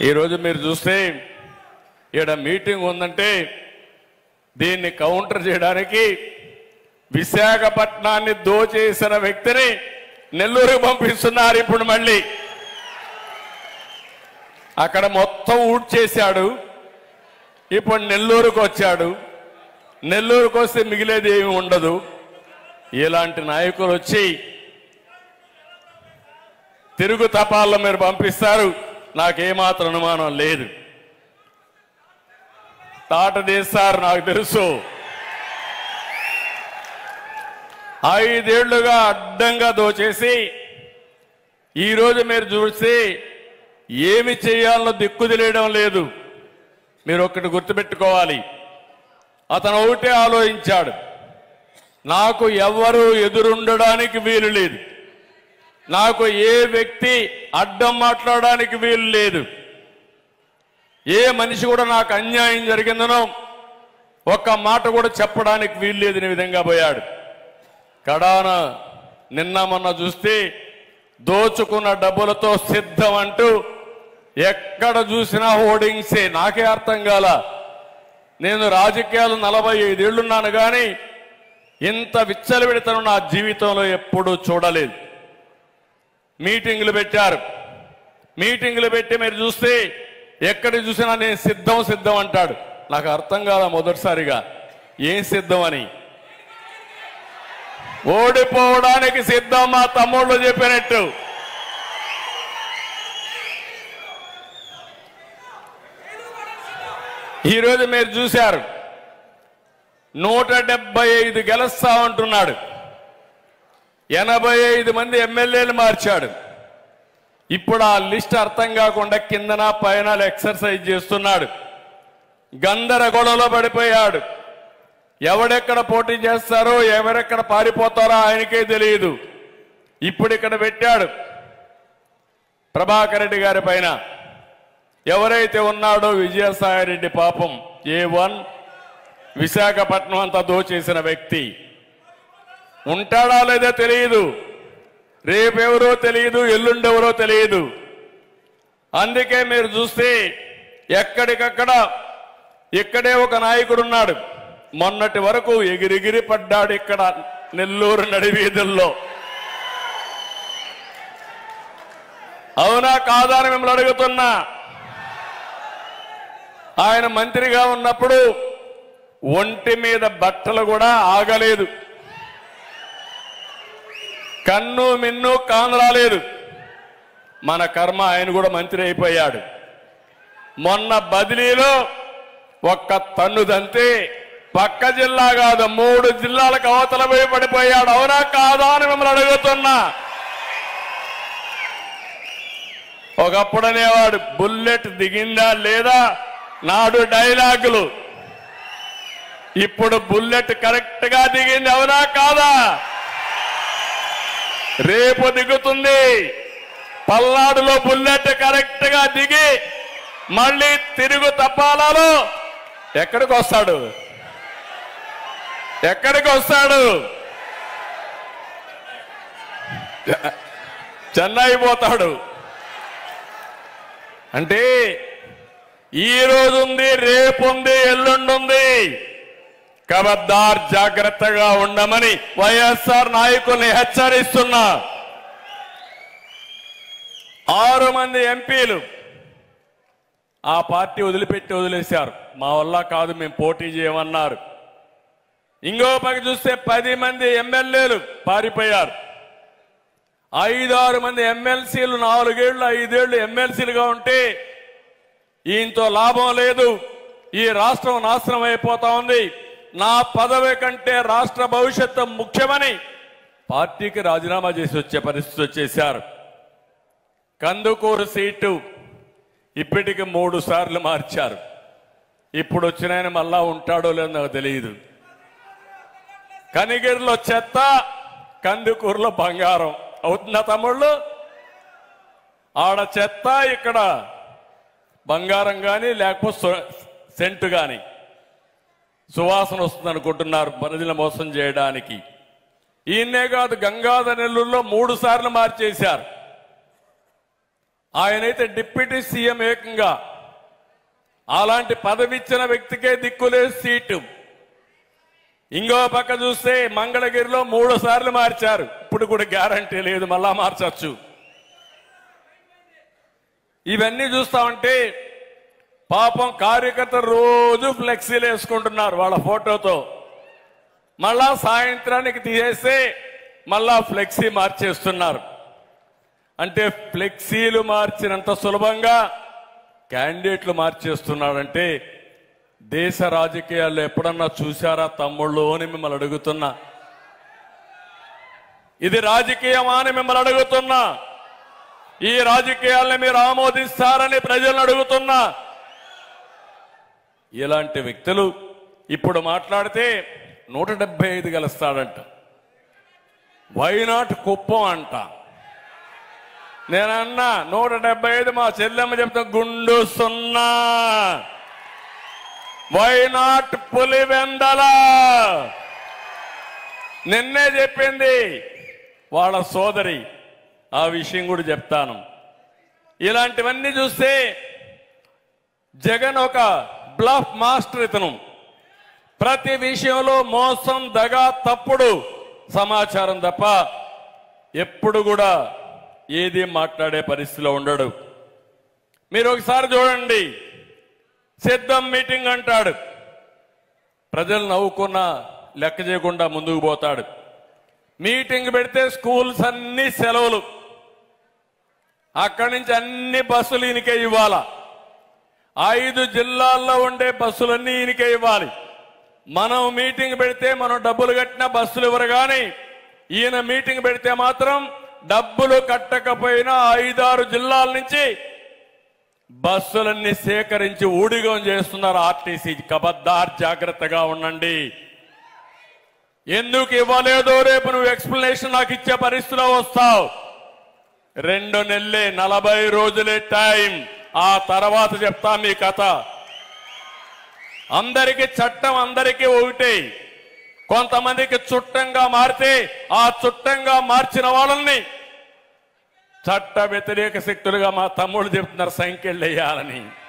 ఈరోజు మీరు చూస్తే ఈడ మీటింగ్ ఉందంటే దీన్ని కౌంటర్ చేయడానికి విశాఖపట్నాన్ని దోచేసిన వ్యక్తిని నెల్లూరుకు పంపిస్తున్నారు ఇప్పుడు మళ్ళీ అక్కడ మొత్తం ఊడ్చేశాడు ఇప్పుడు నెల్లూరుకు వచ్చాడు నెల్లూరుకు వస్తే మిగిలేది ఏమి ఉండదు ఇలాంటి నాయకులు వచ్చి తిరుగు తపాల్లో మీరు పంపిస్తారు నాకేమాత్రం అనుమానం లేదు తాట తీస్తారు నాకు తెలుసు ఐదేళ్లుగా అడ్డంగా దోచేసి ఈరోజు మీరు చూసి ఏమి చేయాలో దిక్కు తెలియడం లేదు మీరు ఒక్కటి గుర్తుపెట్టుకోవాలి అతను ఒకటే ఆలోచించాడు నాకు ఎవ్వరూ ఎదురుండడానికి వీలు లేదు నాకు ఏ వ్యక్తి అడ్డం మాట్లాడడానికి వీలు లేదు ఏ మనిషి కూడా నాకు అన్యాయం జరిగిందనో ఒక్క మాట కూడా చెప్పడానికి వీలు లేదని విధంగా పోయాడు కడాన నిన్న మొన్న చూస్తే దోచుకున్న డబ్బులతో సిద్ధం అంటూ ఎక్కడ చూసినా హోర్డింగ్సే నాకే అర్థం కాల నేను రాజకీయాలు నలభై ఐదేళ్లున్నాను కానీ ఇంత విచ్చలవిడితనం నా జీవితంలో ఎప్పుడూ చూడలేదు మీటింగులు పెట్టారు మీటింగులు పెట్టి మీరు చూస్తే ఎక్కడ చూసినా నేను సిద్ధం సిద్ధం అంటాడు నాకు అర్థం కాల మొదటిసారిగా ఏం సిద్ధం అని ఓడిపోవడానికి సిద్ధం మా తమ్ముళ్ళు చెప్పినట్టు ఈరోజు మీరు చూశారు నూట డెబ్బై ఐదు గెలుస్తా ఉంటున్నాడు ఎనభై ఐదు మంది ఎమ్మెల్యేలు మార్చాడు ఇప్పుడు ఆ లిస్ట్ అర్థం కాకుండా కిందన పైన ఎక్సర్సైజ్ చేస్తున్నాడు గందరగోళంలో పడిపోయాడు ఎవడెక్కడ పోటీ చేస్తారో ఎవరెక్కడ పారిపోతారో ఆయనకే తెలియదు ఇప్పుడు ఇక్కడ పెట్టాడు ప్రభాకర్ రెడ్డి గారి పైన ఎవరైతే ఉన్నాడో విజయసాయిరెడ్డి పాపం ఏ వన్ విశాఖపట్నం అంతా దోచేసిన వ్యక్తి ఉంటాడా లేదో తెలియదు రేపెవరో తెలియదు ఎల్లుండెవరో తెలియదు అందుకే మీరు చూస్తే ఎక్కడికక్కడ ఇక్కడే ఒక నాయకుడు ఉన్నాడు మొన్నటి వరకు ఎగిరిగిరి పడ్డాడు ఇక్కడ నెల్లూరు నడివీధుల్లో అవునా కాదా అని మిమ్మల్ని అడుగుతున్నా ఆయన మంత్రిగా ఉన్నప్పుడు ఒంటి మీద బట్టలు కూడా ఆగలేదు కన్ను మిన్ను కానరాలేదు మన కర్మ ఆయన కూడా మంత్రి అయిపోయాడు మొన్న బదిలీలో ఒక్క తన్నుదంతే పక్క జిల్లా కాదు మూడు జిల్లాలకు అవతల పోయి పడిపోయాడు అవునా కాదా అని మిమ్మల్ని అడుగుతున్నా ఒకప్పుడు అనేవాడు బుల్లెట్ దిగిందా లేదా నాడు డైలాగులు ఇప్పుడు బుల్లెట్ కరెక్ట్ గా దిగింది అవునా కాదా రేపు దిగుతుంది పల్నాడులో బుల్లెట్ కరెక్ట్ గా దిగి మళ్ళీ తిరుగు తప్పాలలో ఎక్కడికి వస్తాడు ఎక్కడికి వస్తాడు చెన్నై పోతాడు అంటే ఈ రోజు ఉంది రేపు ఉంది ఎల్లుండి ఉంది కబద్దార్ జాగ్రత్తగా ఉండమని వైఎస్ఆర్ నాయకుల్ని హెచ్చరిస్తున్నా ఆరు మంది ఎంపీలు ఆ పార్టీ వదిలిపెట్టి వదిలేశారు మా వల్ల కాదు మేము పోటీ చేయమన్నారు ఇంకో పక్క చూస్తే పది మంది ఎమ్మెల్యేలు పారిపోయారు ఐదారు మంది ఎమ్మెల్సీలు నాలుగేళ్లు ఐదేళ్లు ఎమ్మెల్సీలుగా ఉంటే ఈయనతో లాభం లేదు ఈ రాష్ట్రం నాశనం అయిపోతా ఉంది నా పదవి కంటే రాష్ట్ర భవిష్యత్తు ముఖ్యమని పార్టీకి రాజీనామా చేసి వచ్చే పరిస్థితి వచ్చేశారు కందుకూరు సీటు ఇప్పటికి మూడు సార్లు మార్చారు ఇప్పుడు వచ్చిన ఆయన మళ్ళా ఉంటాడో లేదో నాకు తెలియదు కనిగిరిలో చెత్త కందుకూరులో బంగారం అవుతుందా తమ్ముళ్ళు ఆడ చెత్త ఇక్కడ బంగారం కానీ లేకపోతే సు- సెంటు కానీ సువాసన వస్తుంది అనుకుంటున్నారు ప్రజల మోసం చేయడానికి ఈయన్నే కాదు గంగాధర నెల్లూరులో మూడు సార్లు మార్చేశారు ఆయనైతే డిప్యూటీ సీఎం ఏకంగా అలాంటి పదవి ఇచ్చిన వ్యక్తికే దిక్కులేదు సీటు ఇంకో పక్క చూస్తే మంగళగిరిలో మూడు సార్లు మార్చారు ఇప్పుడు కూడా గ్యారంటీ లేదు మళ్ళా మార్చచ్చు ఇవన్నీ చూస్తా ఉంటే పాపం కార్యకర్తలు రోజు ఫ్లెక్సీలు వేసుకుంటున్నారు వాళ్ళ ఫోటోతో మళ్ళా సాయంత్రానికి తీసేస్తే మళ్ళా ఫ్లెక్సీ మార్చేస్తున్నారు అంటే ఫ్లెక్సీలు మార్చినంత సులభంగా క్యాండిడేట్లు మార్చేస్తున్నాడంటే దేశ రాజకీయాల్లో ఎప్పుడన్నా చూశారా తమ్ముళ్ళు అని మిమ్మల్ని అడుగుతున్నా ఇది రాజకీయమా అని మిమ్మల్ని అడుగుతున్నా ఈ రాజకీయాల్ని మీరు ఆమోదిస్తారని ప్రజలను అడుగుతున్నా ఇలాంటి వ్యక్తులు ఇప్పుడు మాట్లాడితే నూట డెబ్బై ఐదు గెలుస్తాడంట వైనాట్ కుప్పం అంట నేనన్నా నూట డెబ్బై ఐదు మా చెల్లెమ్మ చెప్తా గుండు సున్నా వైనాట్ పులివెందల నిన్నే చెప్పింది వాళ్ళ సోదరి ఆ విషయం కూడా చెప్తాను ఇలాంటివన్నీ చూస్తే జగన్ ఒక బ్లఫ్ మాస్టర్ ఇతను ప్రతి విషయంలో మోసం దగ తప్పుడు సమాచారం తప్ప ఎప్పుడు కూడా ఏది మాట్లాడే పరిస్థితిలో ఉండడు మీరు ఒకసారి చూడండి సిద్ధం మీటింగ్ అంటాడు ప్రజలు నవ్వుకున్న లెక్క చేయకుండా ముందుకు పోతాడు మీటింగ్ పెడితే స్కూల్స్ అన్ని సెలవులు అక్కడి నుంచి అన్ని బస్సులు ఈయనకే ఇవ్వాలా ఐదు జిల్లాల్లో ఉండే బస్సులన్నీ ఈయనకే ఇవ్వాలి మనం మీటింగ్ పెడితే మనం డబ్బులు కట్టిన బస్సులు ఇవ్వరు కానీ ఈయన మీటింగ్ పెడితే మాత్రం డబ్బులు కట్టకపోయినా ఐదారు జిల్లాల నుంచి బస్సులన్నీ సేకరించి ఊడిగం చేస్తున్నారు ఆర్టీసీ కబద్దార్ జాగ్రత్తగా ఉండండి ఎందుకు ఇవ్వలేదో రేపు నువ్వు ఎక్స్ప్లెనేషన్ నాకు ఇచ్చే పరిస్థితిలో వస్తావు రెండు నెలలే నలభై రోజులే టైం ఆ తర్వాత చెప్తా మీ కథ అందరికీ చట్టం అందరికీ ఒకటే కొంతమందికి చుట్టంగా మారితే ఆ చుట్టంగా మార్చిన వాళ్ళని చట్ట వ్యతిరేక శక్తులుగా మా తమ్ముడు చెప్తున్నారు సంఖ్యలు వేయాలని